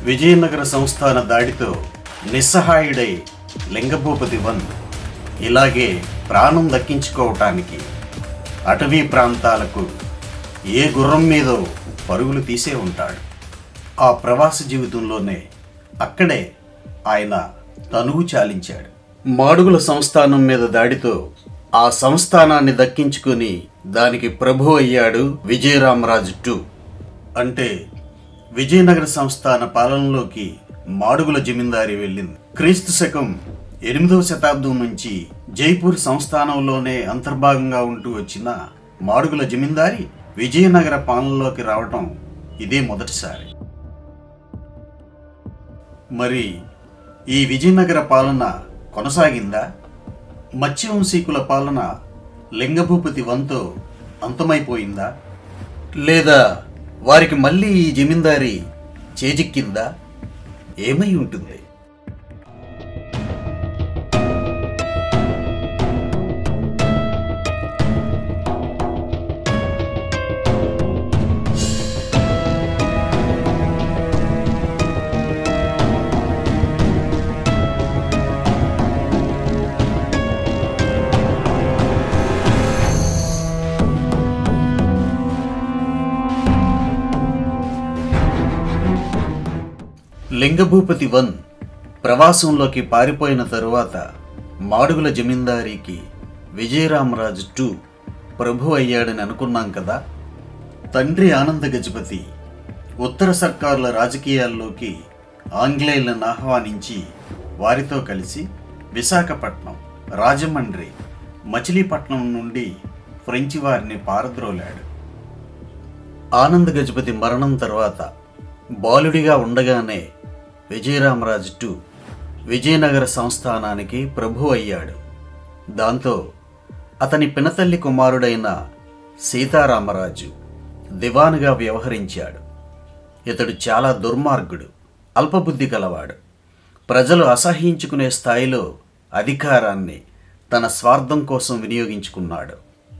Vijayanagara సంస్థాన దాడితో నిస్సహాయుడై లింగభూపతి one ఇలాగే ప్రాణం దక్కించుకోవటానికి అటవీ ప్రాంతాలకు ఏ గుర్రం మీదో పరుగులు తీసే ఉంటాడు ఆ ప్రవాస జీవితంలోనే అక్కడే ఆయన తనువు చాలించాడు మాడుగుల సంస్థానం మీద దాడితో ఆ సంస్థానాన్ని దక్కించుకుని దానికి ప్రభు అయ్యాడు విజయరామరాజు టూ అంటే విజయనగర సంస్థాన పాలనలోకి మాడుగుల జమీందారి వెళ్ళింది క్రీస్తు శకం ఎనిమిదవ శతాబ్దం నుంచి జైపూర్ సంస్థానంలోనే అంతర్భాగంగా ఉంటూ వచ్చిన మాడుగుల జమీందారి విజయనగర పాలనలోకి రావటం ఇదే మొదటిసారి మరి ఈ విజయనగర పాలన కొనసాగిందా మత్స్యవంశీకుల పాలన లింగభూపతి వంతో అంతమైపోయిందా లేదా వారికి మళ్ళీ ఈ జమీందారి చేజిక్కిందా ఏమై ఉంటుంది లింగభూపతి వన్ ప్రవాసంలోకి పారిపోయిన తరువాత మాడుగుల జమీందారీకి విజయరామరాజు టూ ప్రభు అయ్యాడని అనుకున్నాం కదా తండ్రి ఆనంద గజపతి ఉత్తర సర్కారుల రాజకీయాల్లోకి ఆంగ్లేయులను ఆహ్వానించి వారితో కలిసి విశాఖపట్నం రాజమండ్రి మచిలీపట్నం నుండి ఫ్రెంచి వారిని పారద్రోలాడు ఆనంద్ గజపతి మరణం తర్వాత బాలుడిగా ఉండగానే విజయరామరాజు టూ విజయనగర సంస్థానానికి ప్రభు అయ్యాడు దాంతో అతని పినతల్లి కుమారుడైన సీతారామరాజు దివానుగా వ్యవహరించాడు ఇతడు చాలా దుర్మార్గుడు అల్పబుద్ధి కలవాడు ప్రజలు అసహ్యించుకునే స్థాయిలో అధికారాన్ని తన స్వార్థం కోసం వినియోగించుకున్నాడు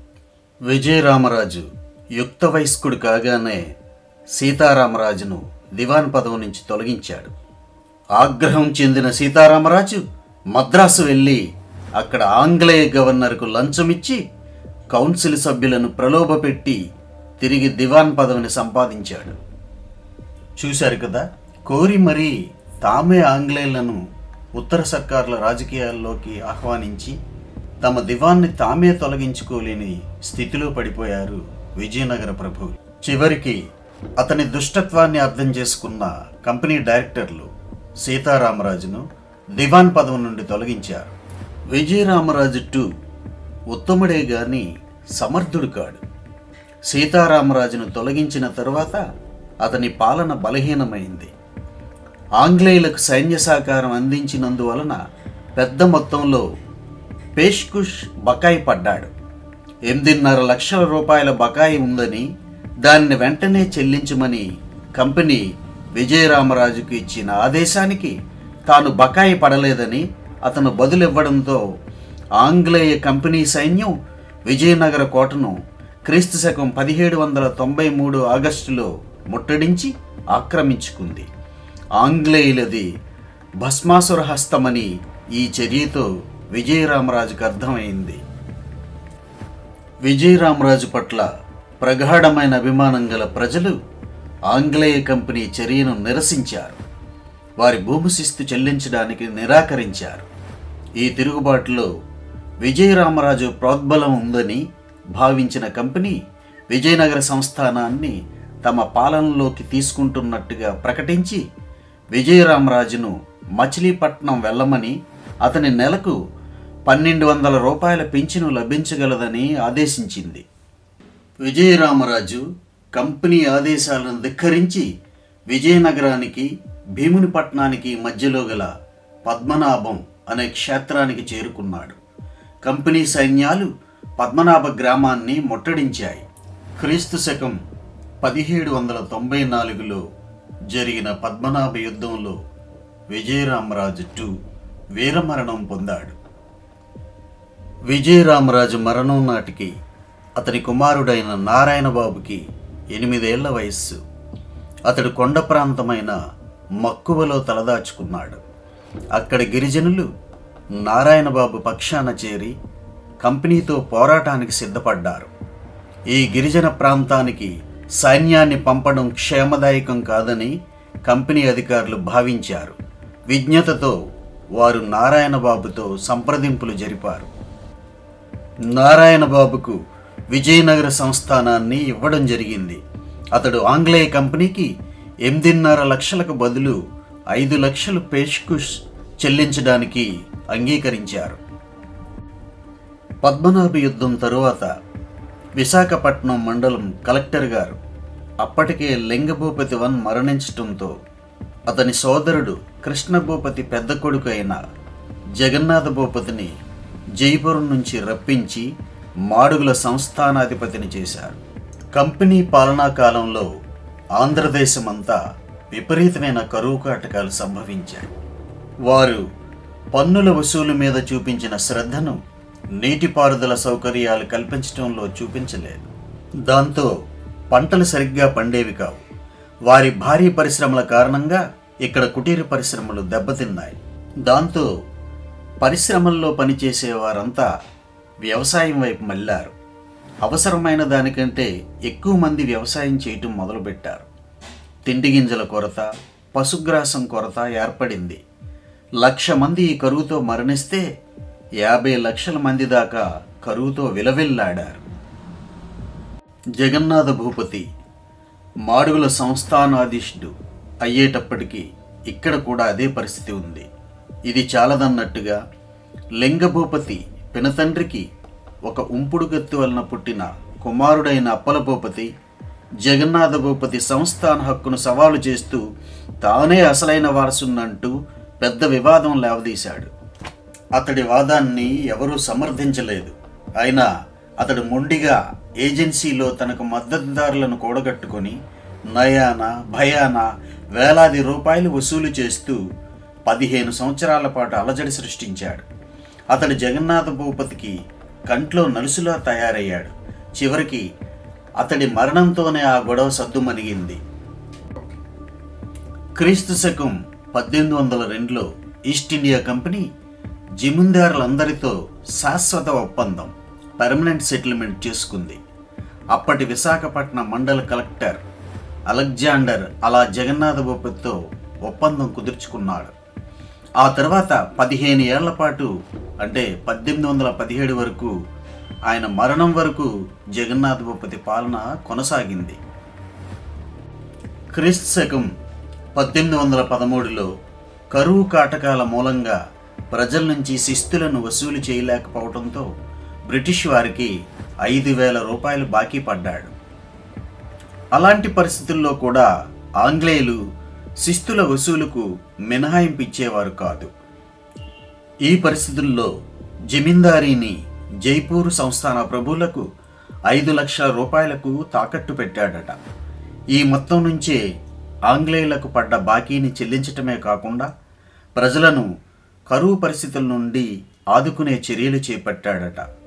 విజయరామరాజు యుక్త వయస్కుడు కాగానే సీతారామరాజును దివాన్ పదవి నుంచి తొలగించాడు ఆగ్రహం చెందిన సీతారామరాజు మద్రాసు వెళ్ళి అక్కడ ఆంగ్లేయ గవర్నర్కు లంచమిచ్చి కౌన్సిల్ సభ్యులను ప్రలోభపెట్టి తిరిగి దివాన్ పదవిని సంపాదించాడు చూశారు కదా కోరి మరీ తామే ఆంగ్లేయులను ఉత్తర సర్కారుల రాజకీయాల్లోకి ఆహ్వానించి తమ దివాన్ని తామే తొలగించుకోలేని స్థితిలో పడిపోయారు విజయనగర ప్రభు చివరికి అతని దుష్టత్వాన్ని అర్థం చేసుకున్న కంపెనీ డైరెక్టర్లు సీతారామరాజును దివాన్ పదవి నుండి తొలగించారు విజయరామరాజు టూ ఉత్తముడే గాని సమర్థుడు కాడు సీతారామరాజును తొలగించిన తరువాత అతని పాలన బలహీనమైంది ఆంగ్లేయులకు సైన్య సహకారం అందించినందువలన పెద్ద మొత్తంలో పేష్కుష్ బకాయి పడ్డాడు ఎనిమిదిన్నర లక్షల రూపాయల బకాయి ఉందని దాన్ని వెంటనే చెల్లించమని కంపెనీ విజయరామరాజుకు ఇచ్చిన ఆదేశానికి తాను బకాయి పడలేదని అతను బదులివ్వడంతో ఆంగ్లేయ కంపెనీ సైన్యం విజయనగర కోటను క్రీస్తు శకం పదిహేడు వందల తొంభై మూడు ఆగస్టులో ముట్టడించి ఆక్రమించుకుంది ఆంగ్లేయులది భస్మాసుర హస్తమని ఈ చర్యతో విజయరామరాజుకు అర్థమైంది విజయరామరాజు పట్ల ప్రగాఢమైన అభిమానం గల ప్రజలు ఆంగ్లేయ కంపెనీ చర్యను నిరసించారు వారి భూమి శిస్తు చెల్లించడానికి నిరాకరించారు ఈ తిరుగుబాటులో విజయరామరాజు ప్రోద్బలం ఉందని భావించిన కంపెనీ విజయనగర సంస్థానాన్ని తమ పాలనలోకి తీసుకుంటున్నట్టుగా ప్రకటించి విజయరామరాజును మచిలీపట్నం వెళ్ళమని అతని నెలకు పన్నెండు వందల రూపాయల పింఛను లభించగలదని ఆదేశించింది విజయరామరాజు కంపెనీ ఆదేశాలను ధిక్కరించి విజయనగరానికి భీమునిపట్నానికి మధ్యలో గల పద్మనాభం అనే క్షేత్రానికి చేరుకున్నాడు కంపెనీ సైన్యాలు పద్మనాభ గ్రామాన్ని ముట్టడించాయి క్రీస్తు శకం పదిహేడు వందల తొంభై నాలుగులో జరిగిన పద్మనాభ యుద్ధంలో విజయరామరాజు టూ వీరమరణం పొందాడు విజయరామరాజు మరణం నాటికి అతని కుమారుడైన నారాయణబాబుకి ఎనిమిదేళ్ల వయస్సు అతడు కొండ ప్రాంతమైన మక్కువలో తలదాచుకున్నాడు అక్కడి గిరిజనులు నారాయణబాబు పక్షాన చేరి కంపెనీతో పోరాటానికి సిద్ధపడ్డారు ఈ గిరిజన ప్రాంతానికి సైన్యాన్ని పంపడం క్షేమదాయకం కాదని కంపెనీ అధికారులు భావించారు విజ్ఞతతో వారు నారాయణబాబుతో సంప్రదింపులు జరిపారు నారాయణబాబుకు విజయనగర సంస్థానాన్ని ఇవ్వడం జరిగింది అతడు ఆంగ్లేయ కంపెనీకి ఎనిమిదిన్నర లక్షలకు బదులు ఐదు లక్షలు పేష్కుష్ చెల్లించడానికి అంగీకరించారు పద్మనాభ యుద్ధం తరువాత విశాఖపట్నం మండలం కలెక్టర్ గారు అప్పటికే లింగభూపతి వన్ మరణించటంతో అతని సోదరుడు కృష్ణభూపతి పెద్ద కొడుకు అయిన జగన్నాథ భూపతిని జైపురం నుంచి రప్పించి మాడుగుల సంస్థానాధిపతిని చేశారు కంపెనీ పాలనా కాలంలో ఆంధ్రదేశమంతా విపరీతమైన కరువు కాటకాలు సంభవించాయి వారు పన్నుల వసూలు మీద చూపించిన శ్రద్ధను నీటిపారుదల సౌకర్యాలు కల్పించడంలో చూపించలేదు దాంతో పంటలు సరిగ్గా పండేవి కావు వారి భారీ పరిశ్రమల కారణంగా ఇక్కడ కుటీర పరిశ్రమలు దెబ్బతిన్నాయి దాంతో పరిశ్రమల్లో పనిచేసే వారంతా వ్యవసాయం వైపు మళ్ళారు అవసరమైన దానికంటే ఎక్కువ మంది వ్యవసాయం చేయటం మొదలుపెట్టారు తిండి గింజల కొరత పశుగ్రాసం కొరత ఏర్పడింది లక్ష మంది ఈ కరువుతో మరణిస్తే యాభై లక్షల మంది దాకా కరువుతో విలవిల్లాడారు జగన్నాథ భూపతి మాడుగుల సంస్థానాధీశుడు అయ్యేటప్పటికీ ఇక్కడ కూడా అదే పరిస్థితి ఉంది ఇది చాలదన్నట్టుగా లింగభూపతి పినతండ్రికి ఒక ఉంపుడు గత్తు వలన పుట్టిన కుమారుడైన అప్పల భూపతి జగన్నాథ భూపతి సంస్థాన హక్కును సవాలు చేస్తూ తానే అసలైన వారసున్నంటూ పెద్ద వివాదం లేవదీశాడు అతడి వాదాన్ని ఎవరూ సమర్థించలేదు అయినా అతడు మొండిగా ఏజెన్సీలో తనకు మద్దతుదారులను కూడగట్టుకొని నయాన భయాన వేలాది రూపాయలు వసూలు చేస్తూ పదిహేను సంవత్సరాల పాటు అలజడి సృష్టించాడు అతడు జగన్నాథ భూపతికి కంట్లో నలుసులా తయారయ్యాడు చివరికి అతడి మరణంతోనే ఆ గొడవ సద్దుమణిగింది క్రీస్తు శకం పద్దెనిమిది వందల రెండులో ఈస్ట్ ఇండియా కంపెనీ జమీందారులందరితో శాశ్వత ఒప్పందం పర్మనెంట్ సెటిల్మెంట్ చేసుకుంది అప్పటి విశాఖపట్నం మండల కలెక్టర్ అలెగ్జాండర్ అలా జగన్నాథ భూపతితో ఒప్పందం కుదుర్చుకున్నాడు ఆ తర్వాత పదిహేను ఏళ్ల పాటు అంటే పద్దెనిమిది వందల పదిహేడు వరకు ఆయన మరణం వరకు జగన్నాథ భూపతి పాలన కొనసాగింది క్రీస్తు శకం పద్దెనిమిది వందల పదమూడులో కరువు కాటకాల మూలంగా ప్రజల నుంచి శిస్తులను వసూలు చేయలేకపోవడంతో బ్రిటిష్ వారికి ఐదు వేల రూపాయలు బాకీ పడ్డాడు అలాంటి పరిస్థితుల్లో కూడా ఆంగ్లేయులు శిస్తుల వసూలుకు మినహాయింపు ఇచ్చేవారు కాదు ఈ పరిస్థితుల్లో జమీందారీని జైపూర్ సంస్థాన ప్రభువులకు ఐదు లక్షల రూపాయలకు తాకట్టు పెట్టాడట ఈ మొత్తం నుంచే ఆంగ్లేయులకు పడ్డ బాకీని చెల్లించటమే కాకుండా ప్రజలను కరువు పరిస్థితుల నుండి ఆదుకునే చర్యలు చేపట్టాడట